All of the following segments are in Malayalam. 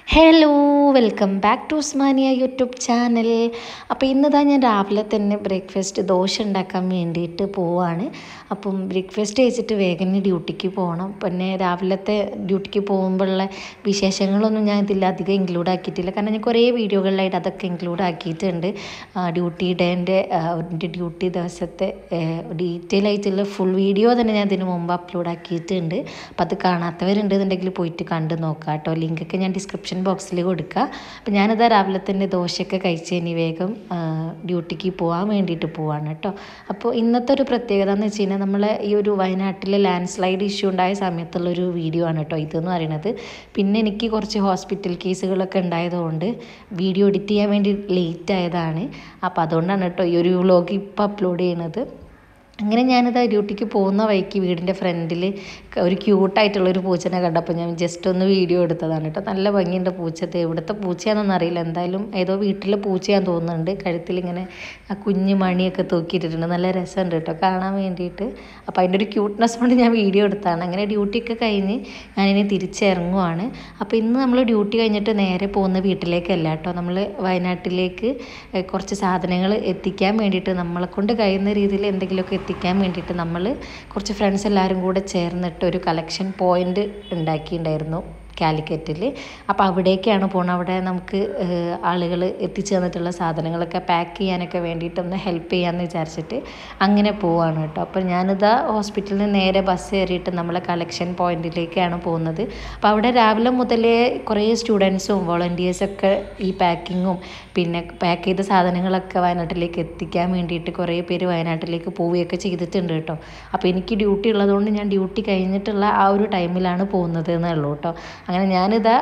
Hello welcome back to Usmania YouTube channel അപ്പോൾ ഇന്നിതാ ഞാൻ രാവിലെ തന്നെ ബ്രേക്ക്ഫാസ്റ്റ് ദോശ ഉണ്ടാക്കാൻ വേണ്ടിയിട്ട് പോവാണ് അപ്പം ബ്രേക്ക്ഫാസ്റ്റ് കഴിച്ചിട്ട് വേഗം ഡ്യൂട്ടിക്ക് പോകണം പിന്നെ രാവിലത്തെ ഡ്യൂട്ടിക്ക് പോകുമ്പോഴുള്ള വിശേഷങ്ങളൊന്നും ഞാൻ ഇതിൽ അധികം ഇൻക്ലൂഡ് ആക്കിയിട്ടില്ല കാരണം ഞാൻ കുറേ വീഡിയോകളിലായിട്ട് അതൊക്കെ ഇൻക്ലൂഡ് ആക്കിയിട്ടുണ്ട് ഡ്യൂട്ടി ഡേൻ്റെ എൻ്റെ ഡ്യൂട്ടി ദിവസത്തെ ഡീറ്റെയിൽ ആയിട്ടുള്ള ഫുൾ വീഡിയോ തന്നെ ഞാൻ ഇതിന് മുമ്പ് അപ്ലോഡ് ആക്കിയിട്ടുണ്ട് അപ്പോൾ അത് കാണാത്തവരുണ്ടെന്നുണ്ടെങ്കിൽ പോയിട്ട് കണ്ട് നോക്കാം കേട്ടോ ലിങ്കൊക്കെ ഞാൻ ഡിസ്ക്രിപ്ഷൻ ബോക്സിൽ കൊടുക്കുക അപ്പോൾ ഞാനിതാ രാവിലെ തന്നെ ദോശയൊക്കെ കഴിച്ച് ഇനി വേഗം ഡ്യൂട്ടിക്ക് പോകാൻ വേണ്ടിയിട്ട് പോവാണ് കേട്ടോ അപ്പോൾ ഇന്നത്തെ ഒരു പ്രത്യേകത എന്ന് വെച്ച് കഴിഞ്ഞാൽ നമ്മളെ ഈ ഒരു വയനാട്ടിലെ ലാൻഡ് സ്ലൈഡ് ഇഷ്യൂ ഉണ്ടായ സമയത്തുള്ളൊരു വീഡിയോ ആണ് കേട്ടോ ഇതെന്ന് പറയുന്നത് പിന്നെ എനിക്ക് കുറച്ച് ഹോസ്പിറ്റൽ കേസുകളൊക്കെ ഉണ്ടായതുകൊണ്ട് വീഡിയോ എഡിറ്റ് ചെയ്യാൻ വേണ്ടി ലേറ്റ് ആയതാണ് അപ്പോൾ അതുകൊണ്ടാണ് കേട്ടോ ഈ ഒരു വ്ലോഗ് ഇപ്പോൾ അപ്ലോഡ് ചെയ്യണത് അങ്ങനെ ഞാനിത് ഡ്യൂട്ടിക്ക് പോകുന്ന വഴിക്ക് വീടിൻ്റെ ഫ്രണ്ടിൽ ഒരു ക്യൂട്ടായിട്ടുള്ളൊരു പൂച്ചനെ കണ്ടപ്പോൾ ഞാൻ ജസ്റ്റ് ഒന്ന് വീഡിയോ എടുത്തതാണ് കേട്ടോ നല്ല ഭംഗിയുണ്ട് പൂച്ചത്തെ ഇവിടുത്തെ പൂച്ചയാണെന്നൊന്നും അറിയില്ല എന്തായാലും ഏതോ വീട്ടിലെ പൂച്ചയാന്ന് തോന്നുന്നുണ്ട് കഴുത്തിൽ ഇങ്ങനെ ആ കുഞ്ഞു മണിയൊക്കെ തൂക്കിയിട്ടിട്ടുണ്ട് നല്ല രസമുണ്ട് കേട്ടോ കാണാൻ വേണ്ടിയിട്ട് അപ്പോൾ അതിൻ്റെ ഒരു ക്യൂട്ട്നെസ് കൊണ്ട് ഞാൻ വീഡിയോ എടുത്താണ് അങ്ങനെ ഡ്യൂട്ടിയൊക്കെ കഴിഞ്ഞ് ഞാനിനി തിരിച്ചിറങ്ങുവാണ് അപ്പോൾ ഇന്ന് നമ്മൾ ഡ്യൂട്ടി കഴിഞ്ഞിട്ട് നേരെ പോകുന്ന വീട്ടിലേക്കല്ല കേട്ടോ നമ്മൾ വയനാട്ടിലേക്ക് കുറച്ച് സാധനങ്ങൾ എത്തിക്കാൻ വേണ്ടിയിട്ട് നമ്മളെ കൊണ്ട് കഴിയുന്ന രീതിയിൽ എന്തെങ്കിലുമൊക്കെ എത്തിക്കാൻ വേണ്ടിയിട്ട് നമ്മൾ കുറച്ച് ഫ്രണ്ട്സ് എല്ലാവരും കൂടെ ചേർന്നിട്ട് ഒരു കളക്ഷൻ പോയിൻ്റ് ഉണ്ടാക്കിയിട്ടുണ്ടായിരുന്നു കാലിക്കറ്റിൽ അപ്പോൾ അവിടേക്കാണ് പോണത് അവിടെ നമുക്ക് ആളുകൾ എത്തിച്ചു തന്നിട്ടുള്ള സാധനങ്ങളൊക്കെ പാക്ക് ചെയ്യാനൊക്കെ വേണ്ടിയിട്ടൊന്ന് ഹെൽപ്പ് ചെയ്യാമെന്ന് വിചാരിച്ചിട്ട് അങ്ങനെ പോവാണ് കേട്ടോ അപ്പോൾ ഞാനിതാ ഹോസ്പിറ്റലിൽ നിന്ന് നേരെ ബസ് കയറിയിട്ട് നമ്മളെ കളക്ഷൻ പോയിന്റിലേക്കാണ് പോകുന്നത് അപ്പോൾ അവിടെ രാവിലെ മുതലേ കുറേ സ്റ്റുഡൻസും വോളണ്ടിയേഴ്സൊക്കെ ഈ പാക്കിങ്ങും പിന്നെ പാക്ക് ചെയ്ത സാധനങ്ങളൊക്കെ വയനാട്ടിലേക്ക് എത്തിക്കാൻ വേണ്ടിയിട്ട് കുറേ പേര് വയനാട്ടിലേക്ക് പോവുകയൊക്കെ ചെയ്തിട്ടുണ്ട് കേട്ടോ അപ്പോൾ എനിക്ക് ഡ്യൂട്ടി ഉള്ളതുകൊണ്ട് ഞാൻ ഡ്യൂട്ടി കഴിഞ്ഞിട്ടുള്ള ആ ഒരു ടൈമിലാണ് പോകുന്നത് എന്നേ ഉള്ളൂ കേട്ടോ അങ്ങനെ ഞാനിതാ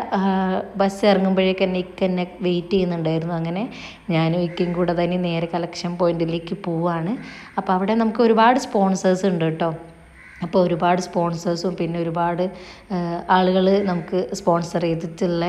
ബസ് ഇറങ്ങുമ്പോഴേക്ക് എന്നെ ഇക്ക എന്നെ വെയിറ്റ് ചെയ്യുന്നുണ്ടായിരുന്നു അങ്ങനെ ഞാനും ഇക്കയും കൂടെ തന്നെ നേരെ കളക്ഷൻ പോയിന്റിലേക്ക് പോവാണ് അപ്പോൾ അവിടെ നമുക്ക് ഒരുപാട് സ്പോൺസേഴ്സ് ഉണ്ട് കേട്ടോ അപ്പോൾ ഒരുപാട് സ്പോൺസേഴ്സും പിന്നെ ഒരുപാട് ആളുകൾ നമുക്ക് സ്പോൺസർ ചെയ്തിട്ടുള്ള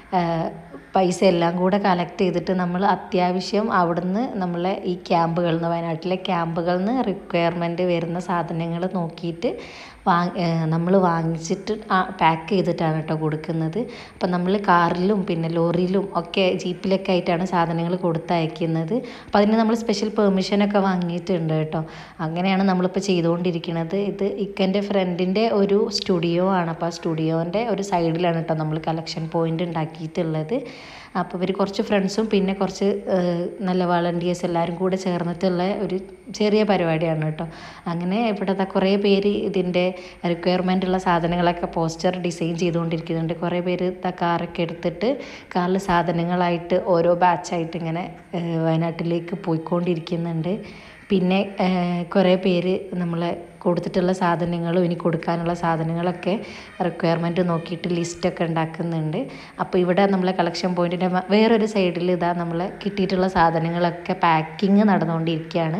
പൈസ എല്ലാം കൂടെ കളക്ട് ചെയ്തിട്ട് നമ്മൾ അത്യാവശ്യം അവിടുന്ന് നമ്മളെ ഈ ക്യാമ്പുകളിൽ നിന്ന് വയനാട്ടിലെ ക്യാമ്പുകളിൽ നിന്ന് റിക്വയർമെൻറ്റ് വരുന്ന സാധനങ്ങൾ നോക്കിയിട്ട് വാങ്ങി നമ്മൾ വാങ്ങിച്ചിട്ട് പാക്ക് ചെയ്തിട്ടാണ് കേട്ടോ കൊടുക്കുന്നത് അപ്പം നമ്മൾ കാറിലും പിന്നെ ലോറിയിലും ഒക്കെ ജീപ്പിലൊക്കെ ആയിട്ടാണ് സാധനങ്ങൾ കൊടുത്തയക്കുന്നത് അപ്പോൾ അതിന് നമ്മൾ സ്പെഷ്യൽ പെർമിഷനൊക്കെ വാങ്ങിയിട്ടുണ്ട് കേട്ടോ അങ്ങനെയാണ് നമ്മളിപ്പോൾ ചെയ്തുകൊണ്ടിരിക്കുന്നത് ഇത് ഇക്കൻ്റെ ഫ്രണ്ടിൻ്റെ ഒരു സ്റ്റുഡിയോ ആണ് അപ്പോൾ ആ സ്റ്റുഡിയോൻ്റെ ഒരു സൈഡിലാണ് കേട്ടോ നമ്മൾ കളക്ഷൻ പോയിൻ്റ് ഉണ്ടാക്കിയിട്ടുള്ളത് അപ്പോൾ ഇവർ കുറച്ച് ഫ്രണ്ട്സും പിന്നെ കുറച്ച് നല്ല വളണ്ടിയേഴ്സ് എല്ലാവരും കൂടെ ചേർന്നിട്ടുള്ള ഒരു ചെറിയ പരിപാടിയാണ് കേട്ടോ അങ്ങനെ ഇവിടുത്തെ കുറേ പേര് ഇതിൻ്റെ റിക്വയർമെൻ്റ് ഉള്ള സാധനങ്ങളൊക്കെ പോസ്റ്റർ ഡിസൈൻ ചെയ്തുകൊണ്ടിരിക്കുന്നുണ്ട് കുറേ പേര് കാറൊക്കെ എടുത്തിട്ട് കാറിൽ സാധനങ്ങളായിട്ട് ഓരോ ബാച്ചായിട്ട് ഇങ്ങനെ വയനാട്ടിലേക്ക് പോയിക്കൊണ്ടിരിക്കുന്നുണ്ട് പിന്നെ കുറേ പേര് നമ്മളെ കൊടുത്തിട്ടുള്ള സാധനങ്ങളും ഇനി കൊടുക്കാനുള്ള സാധനങ്ങളൊക്കെ റിക്വയർമെൻറ്റ് നോക്കിയിട്ട് ലിസ്റ്റൊക്കെ ഉണ്ടാക്കുന്നുണ്ട് അപ്പോൾ ഇവിടെ നമ്മളെ കളക്ഷൻ പോയിൻറ്റിൻ്റെ വേറൊരു സൈഡിൽ ഇതാ നമ്മൾ കിട്ടിയിട്ടുള്ള സാധനങ്ങളൊക്കെ പാക്കിങ് നടന്നുകൊണ്ടിരിക്കുകയാണ്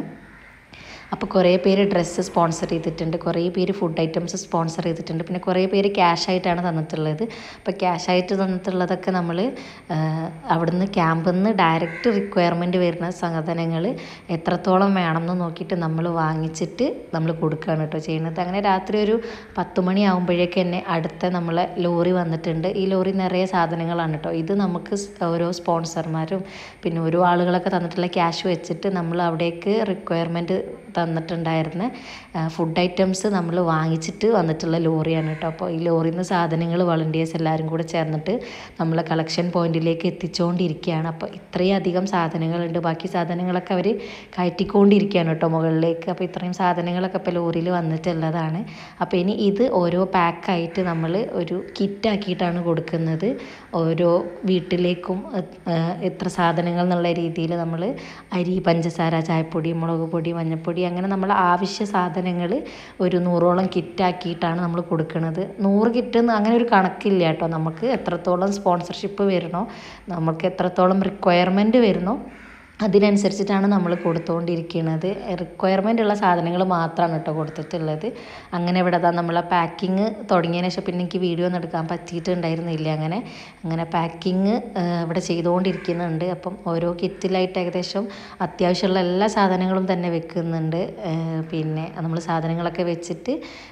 അപ്പോൾ കുറേ പേര് ഡ്രസ്സ് സ്പോൺസർ ചെയ്തിട്ടുണ്ട് കുറേ പേര് ഫുഡ് ഐറ്റംസ് സ്പോൺസർ ചെയ്തിട്ടുണ്ട് പിന്നെ കുറേ പേര് ക്യാഷ് ആയിട്ടാണ് തന്നിട്ടുള്ളത് അപ്പോൾ ക്യാഷ് ആയിട്ട് തന്നിട്ടുള്ളതൊക്കെ നമ്മൾ അവിടുന്ന് ക്യാമ്പിൽ നിന്ന് ഡയറക്റ്റ് റിക്വയർമെൻറ്റ് വരുന്ന സാധനങ്ങൾ എത്രത്തോളം വേണമെന്ന് നോക്കിയിട്ട് നമ്മൾ വാങ്ങിച്ചിട്ട് നമ്മൾ കൊടുക്കുകയാണ് കേട്ടോ ചെയ്യുന്നത് അങ്ങനെ രാത്രി ഒരു പത്ത് മണി ആകുമ്പോഴേക്ക് തന്നെ അടുത്ത നമ്മളെ ലോറി വന്നിട്ടുണ്ട് ഈ ലോറി നിറയെ സാധനങ്ങളാണ് കേട്ടോ ഇത് നമുക്ക് ഓരോ സ്പോൺസർമാരും പിന്നെ ഓരോ ആളുകളൊക്കെ തന്നിട്ടുള്ള ക്യാഷ് വെച്ചിട്ട് നമ്മൾ അവിടേക്ക് റിക്വയർമെൻറ്റ് തന്നിട്ടുണ്ടായിരുന്ന ഫുഡ് ഐറ്റംസ് നമ്മൾ വാങ്ങിച്ചിട്ട് വന്നിട്ടുള്ള ലോറിയാണ് കേട്ടോ അപ്പോൾ ഈ ലോറിയിൽ നിന്ന് സാധനങ്ങൾ വളണ്ടിയേഴ്സ് എല്ലാവരും കൂടെ ചേർന്നിട്ട് നമ്മളെ കളക്ഷൻ പോയിന്റിലേക്ക് എത്തിച്ചുകൊണ്ടിരിക്കുകയാണ് അപ്പോൾ ഇത്രയും അധികം സാധനങ്ങളുണ്ട് ബാക്കി സാധനങ്ങളൊക്കെ അവർ കയറ്റിക്കൊണ്ടിരിക്കുകയാണ് കേട്ടോ മുകളിലേക്ക് അപ്പോൾ ഇത്രയും സാധനങ്ങളൊക്കെ ഇപ്പോൾ ലോറിയിൽ വന്നിട്ടുള്ളതാണ് അപ്പോൾ ഇനി ഇത് ഓരോ പാക്കായിട്ട് നമ്മൾ ഒരു കിറ്റാക്കിയിട്ടാണ് കൊടുക്കുന്നത് ഓരോ വീട്ടിലേക്കും എത്ര സാധനങ്ങൾ എന്നുള്ള രീതിയിൽ നമ്മൾ അരി പഞ്ചസാര ചായപ്പൊടി മുളക് പൊടി മഞ്ഞൾപ്പൊടി അങ്ങനെ നമ്മൾ ആവശ്യ സാധനങ്ങൾ ഒരു നൂറോളം കിറ്റാക്കിയിട്ടാണ് നമ്മൾ കൊടുക്കുന്നത് നൂറ് കിറ്റ് അങ്ങനെ ഒരു കണക്കില്ല കേട്ടോ നമുക്ക് എത്രത്തോളം സ്പോൺസർഷിപ്പ് വരണോ നമുക്ക് എത്രത്തോളം റിക്വയർമെൻറ്റ് വരുന്നോ അതിനനുസരിച്ചിട്ടാണ് നമ്മൾ കൊടുത്തുകൊണ്ടിരിക്കുന്നത് റിക്വയർമെൻ്റ് ഉള്ള സാധനങ്ങൾ മാത്രമാണ് കേട്ടോ കൊടുത്തിട്ടുള്ളത് അങ്ങനെ ഇവിടെ അതാ നമ്മളെ പാക്കിങ് തുടങ്ങിയതിന് ശേഷം പിന്നെ എനിക്ക് വീഡിയോ ഒന്നും എടുക്കാൻ പറ്റിയിട്ടുണ്ടായിരുന്നില്ല അങ്ങനെ അങ്ങനെ പാക്കിങ് ഇവിടെ ചെയ്തുകൊണ്ടിരിക്കുന്നുണ്ട് അപ്പം ഓരോ കിറ്റിലായിട്ട് ഏകദേശം അത്യാവശ്യമുള്ള എല്ലാ സാധനങ്ങളും തന്നെ വെക്കുന്നുണ്ട് പിന്നെ നമ്മൾ സാധനങ്ങളൊക്കെ വെച്ചിട്ട്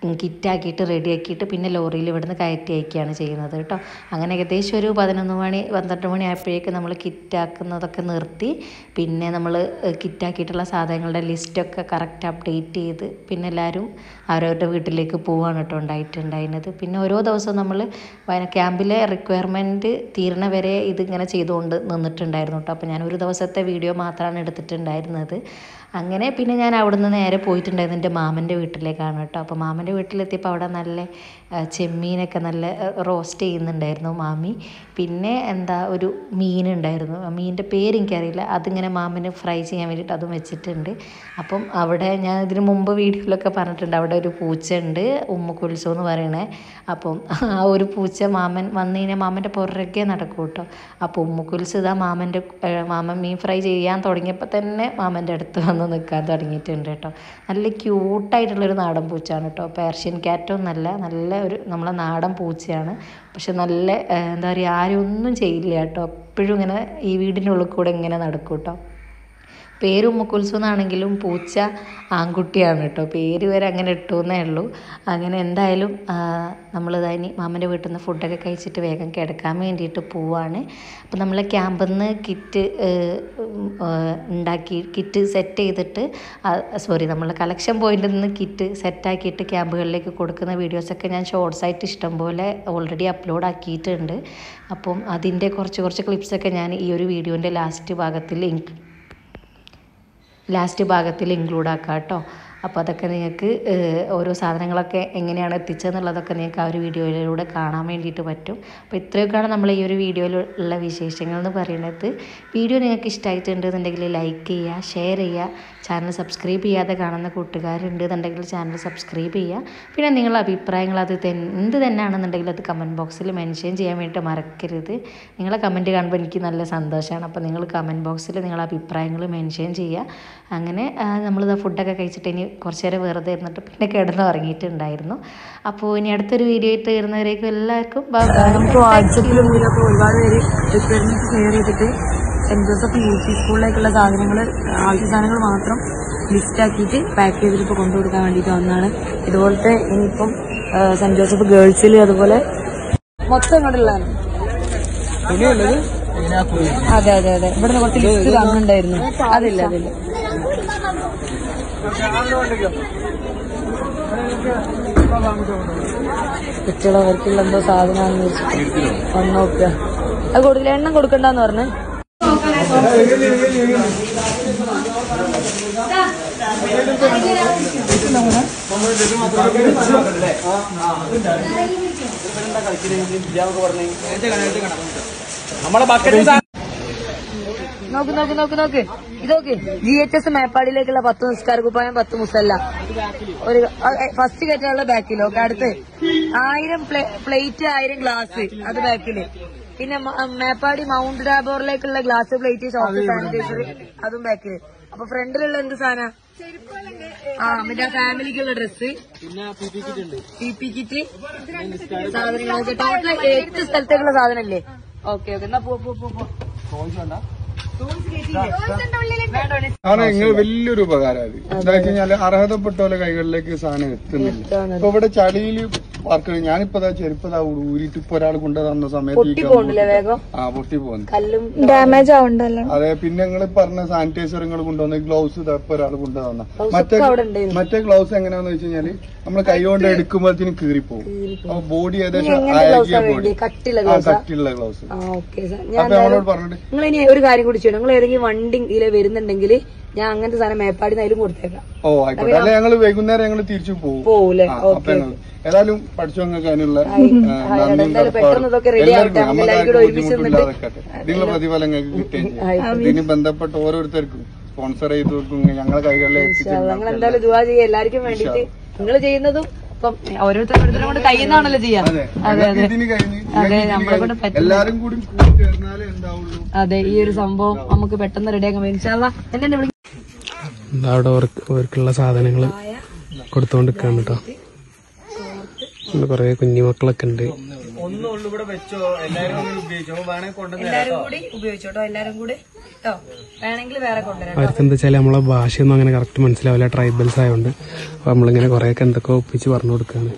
കിറ്റാക്കിയിട്ട് റെഡിയാക്കിയിട്ട് പിന്നെ ലോറിയിൽ ഇവിടുന്ന് കയറ്റി അയക്കുകയാണ് ചെയ്യുന്നത് കേട്ടോ അങ്ങനെ ഏകദേശം ഒരു പതിനൊന്ന് മണി പന്ത്രണ്ട് മണി ആയപ്പോഴേക്ക് നമ്മൾ കിറ്റാക്കുന്നതൊക്കെ നിർത്തി പിന്നെ നമ്മൾ കിറ്റാക്കിയിട്ടുള്ള സാധനങ്ങളുടെ ലിസ്റ്റൊക്കെ കറക്റ്റ് അപ്ഡേറ്റ് ചെയ്ത് പിന്നെ എല്ലാവരും അവരവരുടെ വീട്ടിലേക്ക് പോവാണ് കേട്ടോ ഉണ്ടായിട്ടുണ്ടായിരുന്നത് പിന്നെ ഓരോ ദിവസവും നമ്മൾ ക്യാമ്പിലെ റിക്വയർമെൻറ്റ് തീരണ വരെ ഇതിങ്ങനെ ചെയ്തുകൊണ്ട് നിന്നിട്ടുണ്ടായിരുന്നു കേട്ടോ അപ്പോൾ ഞാൻ ഒരു ദിവസത്തെ വീഡിയോ മാത്രമാണ് എടുത്തിട്ടുണ്ടായിരുന്നത് അങ്ങനെ പിന്നെ ഞാൻ അവിടുന്ന് നേരെ പോയിട്ടുണ്ടായിരുന്നു എൻ്റെ മാമൻ്റെ വീട്ടിലേക്കാണ് കേട്ടോ അപ്പോൾ മാമൻ്റെ വീട്ടിലെത്തിയപ്പോൾ അവിടെ നല്ല ആ, ചെമ്മീനൊക്കെ നല്ല റോസ്റ്റ് ചെയ്യുന്നുണ്ടായിരുന്നു മാമി പിന്നെ എന്താ ഒരു മീനുണ്ടായിരുന്നു ആ മീനിൻ്റെ പേര് എനിക്കറിയില്ല അതിങ്ങനെ മാമന് ഫ്രൈ ചെയ്യാൻ വേണ്ടിയിട്ട് അതും വെച്ചിട്ടുണ്ട് അപ്പം അവിടെ ഞാൻ ഇതിന് മുമ്പ് വീഡിയോയിലൊക്കെ പറഞ്ഞിട്ടുണ്ട് അവിടെ ഒരു പൂച്ച ഉണ്ട് ഉമ്മക്കുൽസു എന്ന് പറയണേ അപ്പം ആ ഒരു പൂച്ച മാമൻ വന്നു കഴിഞ്ഞാൽ മാമൻ്റെ പുറകെ നടക്കും കേട്ടോ അപ്പോൾ ഉമ്മക്കുൽസ് ഇതാ മാമൻ്റെ ഏഹ് മാമൻ മീൻ ഫ്രൈ ചെയ്യാൻ തുടങ്ങിയപ്പോൾ തന്നെ മാമൻ്റെ അടുത്ത് വന്ന് നിൽക്കാൻ തുടങ്ങിയിട്ടുണ്ട് കേട്ടോ നല്ല ക്യൂട്ടായിട്ടുള്ളൊരു നാടൻ പൂച്ചയാണ് കേട്ടോ പേർഷ്യൻ ക്യാറ്റും നല്ല നല്ല ഒരു നമ്മളെ നാടൻ പൂച്ചയാണ് പക്ഷെ നല്ല ഏഹ് എന്താ പറയുക ആരും ഒന്നും ചെയ്യില്ല കേട്ടോ എപ്പോഴും ഇങ്ങനെ ഈ വീടിൻ്റെ ഉള്ളിൽ കൂടെ ഇങ്ങനെ നടക്കും കേട്ടോ പേര് ഉമ്മക്കുൽസു എന്നാണെങ്കിലും പൂച്ച ആൺകുട്ടിയാണ് കേട്ടോ പേര് വരെ അങ്ങനെ ഇട്ടു എന്നേ ഉള്ളൂ അങ്ങനെ എന്തായാലും നമ്മൾ ഇനി മാമൻ്റെ വീട്ടിൽ നിന്ന് ഫുഡൊക്കെ കഴിച്ചിട്ട് വേഗം കിടക്കാൻ വേണ്ടിയിട്ട് പോവാണ് അപ്പോൾ നമ്മൾ ക്യാമ്പിൽ നിന്ന് കിറ്റ് ഉണ്ടാക്കി കിറ്റ് സെറ്റ് ചെയ്തിട്ട് സോറി നമ്മൾ കളക്ഷൻ പോയിന്റിൽ നിന്ന് കിറ്റ് സെറ്റാക്കിയിട്ട് ക്യാമ്പുകളിലേക്ക് കൊടുക്കുന്ന വീഡിയോസൊക്കെ ഞാൻ ഷോർട്സ് ആയിട്ട് ഇഷ്ടംപോലെ ഓൾറെഡി അപ്ലോഡ് ആക്കിയിട്ടുണ്ട് അപ്പം അതിൻ്റെ കുറച്ച് കുറച്ച് ക്ലിപ്സൊക്കെ ഞാൻ ഈ ഒരു വീഡിയോൻ്റെ ലാസ്റ്റ് ഭാഗത്തിൽ ഇൻക്ലൂ ലാസ്റ്റ് ഭാഗത്തിൽ ഇൻക്ലൂഡ് ആക്കാം കേട്ടോ അപ്പോൾ അതൊക്കെ നിങ്ങൾക്ക് ഏഹ്, ഓരോ സാധനങ്ങളൊക്കെ എങ്ങനെയാണ് എത്തിച്ചതെന്നുള്ളതൊക്കെ നിങ്ങൾക്ക് ആ ഒരു വീഡിയോയിലൂടെ കാണാൻ വേണ്ടിയിട്ട് പറ്റും അപ്പോൾ ഇത്രയൊക്കെയാണ് നമ്മൾ ഈ ഒരു വീഡിയോയിൽ ഉള്ള വിശേഷങ്ങൾ എന്ന് പറയുന്നത് വീഡിയോ നിങ്ങൾക്ക് ഇഷ്ടമായിട്ടുണ്ട് എന്നുണ്ടെങ്കിൽ ലൈക്ക് ചെയ്യുക ഷെയർ ചെയ്യുക ചാനൽ സബ്സ്ക്രൈബ് ചെയ്യാതെ കാണുന്ന കൂട്ടുകാരുണ്ട് എന്നുണ്ടെങ്കിൽ ചാനൽ സബ്സ്ക്രൈബ് ചെയ്യുക പിന്നെ നിങ്ങളുടെ അഭിപ്രായങ്ങൾ അത് തെൻ- എന്ത് തന്നെയാണെന്നുണ്ടെങ്കിൽ അത് കമൻറ്റ് ബോക്സിൽ മെൻഷൻ ചെയ്യാൻ വേണ്ടിയിട്ട് മറക്കരുത് നിങ്ങളെ കമൻറ്റ് കാണുമ്പോൾ എനിക്ക് നല്ല സന്തോഷമാണ് അപ്പോൾ നിങ്ങൾ കമൻറ്റ് ബോക്സിൽ നിങ്ങളുടെ അഭിപ്രായങ്ങൾ മെൻഷൻ ചെയ്യുക അങ്ങനെ നമ്മളിത് ഫുഡൊക്കെ കഴിച്ചിട്ട് ഇനി കുറച്ച് നേരം വെറുതെ ഇരുന്നിട്ട് പിന്നെ കിടന്ന് ഉറങ്ങിയിട്ടുണ്ടായിരുന്നു അപ്പോൾ ഇനി അടുത്തൊരു വീഡിയോ ആയിട്ട് വരുന്നവരേക്കും എല്ലാവർക്കും bye bye. നമുക്ക് വാട്സപ്പിലും ഇതിലൊക്കെ ഒരുപാട് പേര് റിക്വയർമെന്റ് ഷെയർ ചെയ്തിട്ട് സെന്റ് ജോസഫ് യു പി സ്കൂളിലേക്കുള്ള സാധനങ്ങൾ ആവശ്യ സാധനങ്ങൾ മാത്രം ലിസ്റ്റ് ആക്കിയിട്ട് പാക്ക് ചെയ്തിട്ട് ഇപ്പോൾ കൊണ്ടുകൊടുക്കാൻ വേണ്ടിയിട്ട് വന്നതാണ് ഇതുപോലത്തെ ഇനിയിപ്പം ആ, സെന്റ് ജോസഫ് ഗേൾസിൽ അതുപോലെ മൊത്തം ഇങ്ങോട്ടുള്ളതാണ് അതെ അതെ അതെ ഇവിടുന്ന് കുറച്ച് ലിസ്റ്റ് തന്നിട്ടുണ്ടായിരുന്നു അതില്ല അതില്ല കുട്ടികൾ അവർക്കുള്ള എന്തോ സാധനമാണെന്ന് വെച്ചിട്ട് വന്ന് നോക്കുക അത് കൊടുക്കില്ല എണ്ണം കൊടുക്കണ്ടെന്ന് പറഞ്ഞു നോക്ക് നോക്ക് നോക്ക് നോക്ക് ഇതൊക്കെ ജി എച്ച് എസ് മേപ്പാടിയിലേക്കുള്ള പത്ത് നിസ്കാര കുപ്പായം പത്ത് മുസല്ല ഒരു ഫസ്റ്റ് കയറ്റാനുള്ള ബാക്കിൽ ഓക്കെ അടുത്ത് ആയിരം പ്ലേറ്റ് ആയിരം ഗ്ലാസ് അത് ബാക്കില് പിന്നെ മ- മേപ്പാടി മൗണ്ട് ടാബോറിലേക്കുള്ള ഗ്ലാസ് പ്ലേറ്റ് സോപ്പ് സാനിറ്റൈസർ അതും ബാക്കില് അപ്പൊ ഫ്രണ്ടിലുള്ള എന്ത് സാധന ആ പിന്നെ ഫാമിലിക്കുള്ള ഡ്രസ്സ് പി പി കിറ്റ് സാധനങ്ങൾ ടോട്ടൽ എട്ട് സ്ഥലത്തേക്കുള്ള സാധനല്ലേ ഓക്കെ ഓക്കെ എന്നാ പോ പോ പോ പോ ആണ് നിങ്ങൾ വലിയൊരു ഉപകാരം അത് എന്താ വെച്ച് കഴിഞ്ഞാല് അർഹതപ്പെട്ട പോലെ കൈകളിലേക്ക് സാധനം എത്തുന്നില്ല ഇപ്പൊ ഇവിടെ ചളിയിൽ പാർക്കണ ഞാനിപ്പോ ദാ ചെരുപ്പതാ ഊരിയിട്ട് ഇപ്പൊ ഒരാൾ കൊണ്ടു തന്ന സമയത്ത് ഈ പോകണ്ടില്ലേ വേഗം ആ പൊട്ടി പോകുന്നു കല്ലും ഡാമേജ് ആവണ്ടല്ലോ അതെ പിന്നെ നിങ്ങൾ പറഞ്ഞ സാനിറ്റൈസർ നിങ്ങൾ കൊണ്ടുവന്ന ഗ്ലൗസ് ഇപ്പൊ ഒരാൾ കൊണ്ടുവന്ന മറ്റേ അവിടെ ഉണ്ടായിരുന്നു. മറ്റേ ഗ്ലൗസ് എങ്ങനെയാന്ന് വെച്ച് കഴിഞ്ഞാല് നമ്മൾ കൈ കൊണ്ട് എടുക്കുമ്പോഴത്തേനും കീറിപ്പോകും അപ്പൊ ബോഡി ഏകദേശം എങ്ങനത്തെ ഗ്ലൗസാ അയകിയ ബോഡി വേണ്ടി കട്ടിയുള്ള ആ ഗ്ലൗസാ കട്ടിയുള്ള ഗ്ലൗസ് ആ ഓക്കെ ഞാൻ അപ്പൊ നമ്മളോട് പറഞ്ഞിട്ട് നിങ്ങൾ ഇനി ഒരു കാര്യം കൂടി ചെയ്യണം നിങ്ങൾ ഏതെങ്കിലും വണ്ടി ഇതിലെ വരുന്നുണ്ടെങ്കിൽ ഞാൻ അങ്ങനത്തെ സാധനം മേപ്പാടി അതിലും കൊടുത്തേക്കാം ഓ ആയിക്കോട്ടെ അല്ലെ ഞങ്ങള് വൈകുന്നേരം ഞങ്ങള് തിരിച്ചു പോകും പോവൂലേ ആ, അപ്പൊ ഞങ്ങള് ഏതായാലും പഠിച്ചവങ്ങൾക്ക് അതിനുള്ള ആ, നന്ദിയും എന്തായാലും പെട്ടെന്ന് ഇതൊക്കെ ready എല്ലാവർക്കും ആവട്ടെ. നമുക്ക് നമുക്ക് എല്ലാവർക്കും ആർക്കും ഒരുമിച്ച് ബുദ്ധിമുട്ടില്ലാതെ ഇതിനുള്ള പ്രതിഫലം ഞങ്ങൾക്ക് കിട്ടുകയും ചെയ്യും ഇതിന് ബന്ധപ്പെട്ട ഓരോരുത്തർക്കും സ്പോൺസർ ചെയ്തവർക്കും ഞങ്ങളെ കൈകളിലെ നിങ്ങൾ എന്തായാലും ദുവാ ചെയ്യാം എല്ലാവർക്കും വേണ്ടിട്ട് നിങ്ങൾ ചെയ്യുന്നതും ഇപ്പം ഓരോരുത്തരും ഓരോരുത്തരും കൊണ്ട് കഴിയുന്നതാണല്ലോ ചെയ്യാ അതെ ഞങ്ങൾക്ക് ഇതിന് കഴിഞ്ഞ് അതെ, ഞങ്ങൾക്ക് ഇതിന് നമ്മളെ കൊണ്ട് കഴിഞ്ഞ് പറ്റുന്ന- എല്ലാരും കൂടി കൂടി ചേർന്നാലേ എന്താവുള്ളൂ അതെ ഈ ഒരു സംഭവം നമുക്ക് പെട്ടെന്ന് റെഡിയാക്കാൻ പറ്റും ഇൻഷാല്ലാ എന്നെ വിളിക്കും എന്താ അവിടെ അവർക്ക് അവർക്കുള്ള സാധനങ്ങൾ കൊടുത്തോണ്ടിരിക്കാണ് കേട്ടോ പിന്നെ കൊറേ കുഞ്ഞുമക്കളൊക്കെ ഉണ്ട് ഒന്നുള്ളൂ ഇവിടെ വെച്ചോ എല്ലാരും അങ്ങനെ ഉപയോഗിച്ചോ വേണമെങ്കിൽ കൊണ്ടുവന്ന് എല്ലാരും കൂടി ഉപയോഗിച്ചോട്ടോ എല്ലാരും കൂടി കേട്ടോ വേണമെങ്കിൽ വേറെ കൊണ്ടുവരാം അവർക്ക് എന്താ വെച്ചാൽ നമ്മളെ ഭാഷയൊന്നും അങ്ങനെ കറക്റ്റ് മനസ്സിലാവില്ല ട്രൈബൽസ് ആയതുകൊണ്ട് അപ്പൊ നമ്മളിങ്ങനെ കുറെയൊക്കെ എന്തൊക്കെ ഒപ്പിച്ച് പറഞ്ഞു കൊടുക്കുകയാണ്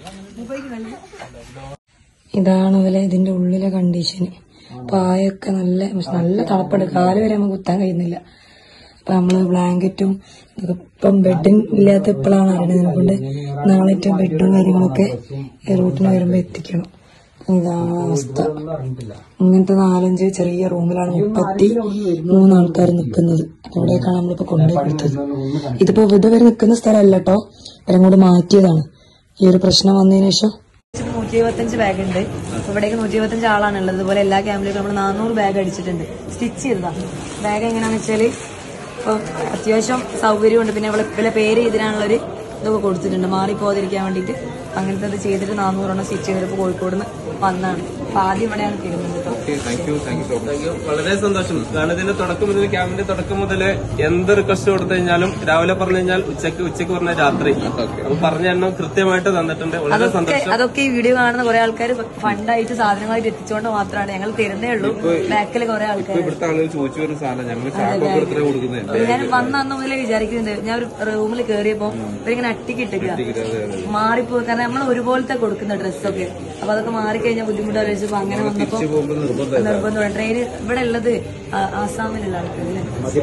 ഇതാണ് പോലെ ഇതിന്റെ ഉള്ളിലെ കണ്ടീഷന് പായൊക്കെ നല്ല നല്ല തണുപ്പുണ്ട് കാല് വരെ നമുക്ക് കുത്താൻ കഴിയുന്നില്ല അപ്പൊ നമ്മള് ബ്ലാങ്കറ്റും ഇതൊക്കെ ഇപ്പം ബെഡിൻ ഇല്ലാത്ത ഇപ്പോഴാണ് അറിയണത് അതുകൊണ്ട് നാളെ ഏറ്റവും ബെഡും കാര്യങ്ങളൊക്കെ റൂട്ടിന് വരുമ്പോ എത്തിക്കണം ഇതാണ് അവസ്ഥ ഇങ്ങനത്തെ നാലഞ്ച് ചെറിയ റൂമിലാണ് മുപ്പത്തി മൂന്ന് ആൾക്കാർ നിൽക്കുന്നത് അവിടേക്കാണ് നമ്മളിപ്പോ കൊണ്ടുപോയി കൊടുത്തത് ഇതിപ്പോ ഇതുവരെ നിൽക്കുന്ന സ്ഥലമല്ല കേട്ടോ ഇവരും കൂടി മാറ്റിയതാണ് ഈ ഒരു പ്രശ്നം വന്നതിന് ശേഷം നൂറ്റി എഴുപത്തഞ്ച് ബാഗ് ഉണ്ട് അപ്പൊ ഇവിടേക്ക് നൂറ്റി എഴുപത്തഞ്ച് ആളാണ് ഉള്ളത് ഇതുപോലെ എല്ലാ ക്യാമ്പിലും നമ്മൾ നാനൂറ് ബാഗ് അടിച്ചിട്ടുണ്ട് സ്റ്റിച്ച് ചെയ്തതാ ബാഗ് എങ്ങനെയാണെന്ന് വെച്ചാല് ഇപ്പൊ അത്യാവശ്യം സൗകര്യമുണ്ട് പിന്നെ ഇവിടെ ഇവരെ പേര് ഇതിനാനുള്ളൊരു ഇതൊക്കെ കൊടുത്തിട്ടുണ്ട് മാറിപ്പോകാതിരിക്കാൻ വേണ്ടിയിട്ട് അങ്ങനത്തെ ഇത് ചെയ്തിട്ട് നാനൂറെണ്ണം സ്റ്റിച്ച് ചെയ്തിട്ട് കോഴിക്കോട് നിന്ന് വന്നാണ് അപ്പൊ ആദ്യം ഇവിടെയാണ് കയറുന്നത് കേട്ടോ thank you thank you so much വളരെ സന്തോഷം കാരണം ഇതിന്റെ തുടക്കം മുതൽ ക്യാമ്പിന്റെ തുടക്കം മുതൽ എന്ത് റിക്വസ്റ്റ് കൊടുത്തു കഴിഞ്ഞാലും രാവിലെ പറഞ്ഞു കഴിഞ്ഞാൽ ഉച്ചക്ക് ഉച്ചക്ക് പറഞ്ഞ രാത്രി അപ്പൊ പറഞ്ഞ എണ്ണം കൃത്യമായിട്ട് തന്നിട്ടുണ്ട് വളരെ അതൊക്കെ സന്തോഷം അതൊക്കെ ഈ വീഡിയോ കാണുന്ന കുറെ ആൾക്കാർ ഫണ്ടായിട്ട് സാധനങ്ങളായിട്ട് എത്തിച്ചുകൊണ്ട് മാത്രമാണ് ഞങ്ങൾ തരുന്നേ ഉള്ളൂ ബാക്കിൽ കുറെ ആൾക്കാർ ഇവിടുത്തെ ആളുകൾ ചോദിച്ചു വരുന്ന സാധനം ഞങ്ങൾ ചാക്കൊക്കെ എടുത്തിട്ട് കൊടുക്കുന്നത് ഞാൻ വന്ന അന്ന് മുതലേ വിചാരിക്കുന്നുണ്ട് ഞാൻ ഒരു റൂമിൽ കയറിയപ്പോ ഇവരിങ്ങനെ അട്ടിക്കിട്ടില്ല മാറിപ്പോ കാരണം നമ്മൾ ഒരുപോലത്തെ കൊടുക്കുന്ന ഡ്രസ്സൊക്കെ അപ്പൊ അതൊക്കെ മാറിക്കഴിഞ്ഞാൽ ബുദ്ധിമുട്ട് ആലോചിച്ചപ്പോ അങ്ങനെ വന്നപ്പോ നിർബന്ധമാണ് ട്രെയിൻ ഇവിടെ ഉള്ളത് ആ- ആസാമിലുള്ള ആൾക്കാരല്ലേ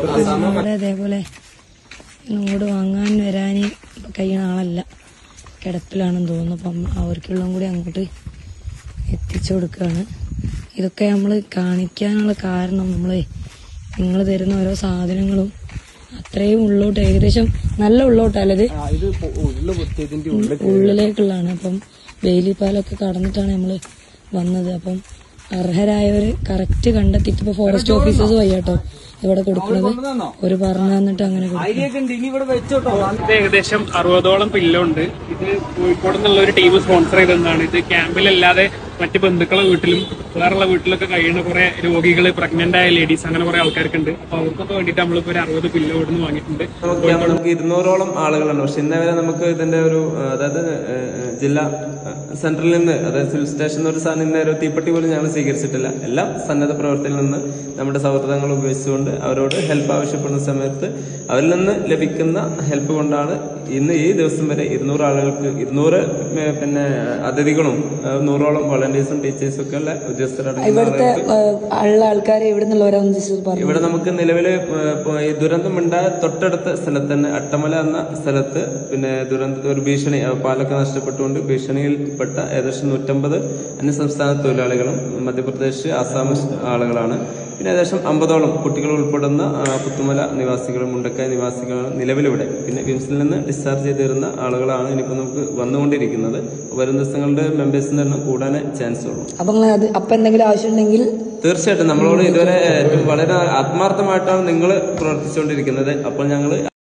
ഇവിടെ അതേപോലെ ഇങ്ങോട്ട് വാങ്ങാൻ വരാൻ കഴിയണ ആളല്ല കിടപ്പിലാണെന്ന് തോന്നുന്നു അപ്പം അവർക്കുള്ളതും കൂടി അങ്ങോട്ട് എത്തിച്ചു കൊടുക്കുകയാണ് ഇതൊക്കെ നമ്മൾ കാണിക്കാനുള്ള കാരണം നമ്മൾ നിങ്ങൾ തരുന്ന ഓരോ സാധനങ്ങളും അത്രയും ഉള്ളോട്ട് ഏകദേശം നല്ല ഉള്ളോട്ടല്ലത് ഇത് ഉള്ളു പൊത്തിയതിന്റെ ഉള്ളിൽ ഉള്ളിലേക്കുള്ളതാണ് അപ്പം വേലിപ്പാലൊക്കെ കടന്നിട്ടാണ് നമ്മൾ വന്നത് അപ്പം അർഹരായവര് കറക്റ്റ് കണ്ടെത്തിയിട്ട് ഇപ്പൊ ഫോറസ്റ്റ് ഓഫീസേഴ്സ് വയ്യാട്ടോ ഇവിടെ കൊടുക്കുന്നത് ഒരു പറഞ്ഞു തന്നിട്ട് അങ്ങനെ കൊടുക്കും അരിയൊക്കെ ഉണ്ട് ഇനി ഇവിടെ വെച്ചോട്ടോ ഇത് ഏകദേശം അറുപതോളം പില്ലുണ്ട് ഇത് കോഴിക്കോട് നിന്നുള്ള ഒരു ടീം സ്പോൺസർ ചെയ്തതാണ് ഇത് ക്യാമ്പിലല്ലാതെ മറ്റ് ബന്ധുക്കളെ വീട്ടിലും വേറെയുള്ള വീട്ടിലൊക്കെ കഴിയുന്ന കുറെ രോഗികൾ പ്രഗ്നന്റ് ആയ ലേഡീസ് അങ്ങനെ കുറെ ആൾക്കാർക്കുണ്ട് അപ്പൊ അവർക്കൊക്കെ വേണ്ടിയിട്ട് നമ്മളിപ്പോ ഒരു അറുപത് പില്ല് ഇവിടുന്ന് വാങ്ങിയിട്ടുണ്ട് നമുക്ക് നമുക്ക് ഇരുന്നൂറോളം ആളുകളുണ്ട് പക്ഷെ ഇന്നേ വരെ നമുക്ക് ഇതിന്റെ ഒരു ആ, അതായത് ആ, ജില്ലാ ആ, സെൻട്രലിൽ നിന്ന് അതായത് സിവിൽ സ്റ്റേഷൻ ഒരു സാധനം ഇന്നേ ഒരു തീപ്പെട്ടി പോലും ഞങ്ങൾ സ്വീകരിച്ചിട്ടില്ല എല്ലാം സന്നദ്ധ പ്രവർത്തനത്തിൽ നിന്ന് നമ്മുടെ സൗഹൃദങ്ങൾ ഉപയോഗിച്ചുകൊണ്ട് അവരോട് ഹെൽപ്പ് ആവശ്യപ്പെടുന്ന സമയത്ത് അവരിൽ നിന്ന് ലഭിക്കുന്ന ഹെൽപ്പ് കൊണ്ടാണ് ഇന്ന് ഈ ദിവസം വരെ ഇരുന്നൂറ് ആളുകൾക്ക് ഇരുന്നൂറ് ഏ, പിന്നെ അതിഥികളും ആ, നൂറോളം വളണ്ടിയേഴ്സും ടീച്ചേഴ്സും ഒക്കെ ഉള്ള ഉദ്യോഗസ്ഥരടങ്ങുന്ന ഇവിടുത്തെ ആളുകൾക്ക് ഉള്ള ആൾക്കാരെ ഇവിടെ നിന്നുള്ളവരാന്ന് ജസ്റ്റ് പറഞ്ഞു ഇവിടെ നമുക്ക് നിലവില് ഏഹ്, ഇപ്പൊ ഈ ദുരന്തം ഉണ്ടായ തൊട്ടടുത്ത സ്ഥലത്ത് തന്നെ അട്ടമല എന്ന സ്ഥലത്ത് പിന്നെ ദുരന്ത ഒരു ഭീഷണി ഏഹ്, പാലൊക്കെ നഷ്ടപ്പെട്ടുകൊണ്ട് ഭീഷണിയിൽപ്പെട്ട ഏകദേശം നൂറ്റമ്പത് അന്യസംസ്ഥാന തൊഴിലാളികളും മധ്യപ്രദേശ് ആസാം ആളുകളാണ് പിന്നെ ഏകദേശം അമ്പതോളം കുട്ടികൾ ഉൾപ്പെടുന്ന ആ, പുത്തുമല നിവാസികളും മുണ്ടക്കായ നിവാസികളാണ് നിലവിലിവിടെ പിന്നെ വിംസിൽ നിന്ന് ഡിസ്ചാർജ് ചെയ്ത് വരുന്ന ആളുകളാണ് ഇനിയിപ്പോൾ നമുക്ക് വന്നുകൊണ്ടിരിക്കുന്നത് വരും ദിവസങ്ങളുടെ മെമ്പേഴ്സിന്റെ എണ്ണം കൂടാനേ ചാൻസ് ഉള്ളൂ അപ്പൊ നിങ്ങൾ അത് അപ്പൊ എന്തെങ്കിലും ആവശ്യമുണ്ടെങ്കിൽ തീർച്ചയായിട്ടും നമ്മളോട് ഇതുവരെ ഏറ്റവും വളരെ ആത്മാർത്ഥമായിട്ടാണ് നിങ്ങൾ പ്രവർത്തിച്ചുകൊണ്ടിരിക്കുന്നത് അപ്പോൾ ഞങ്ങൾ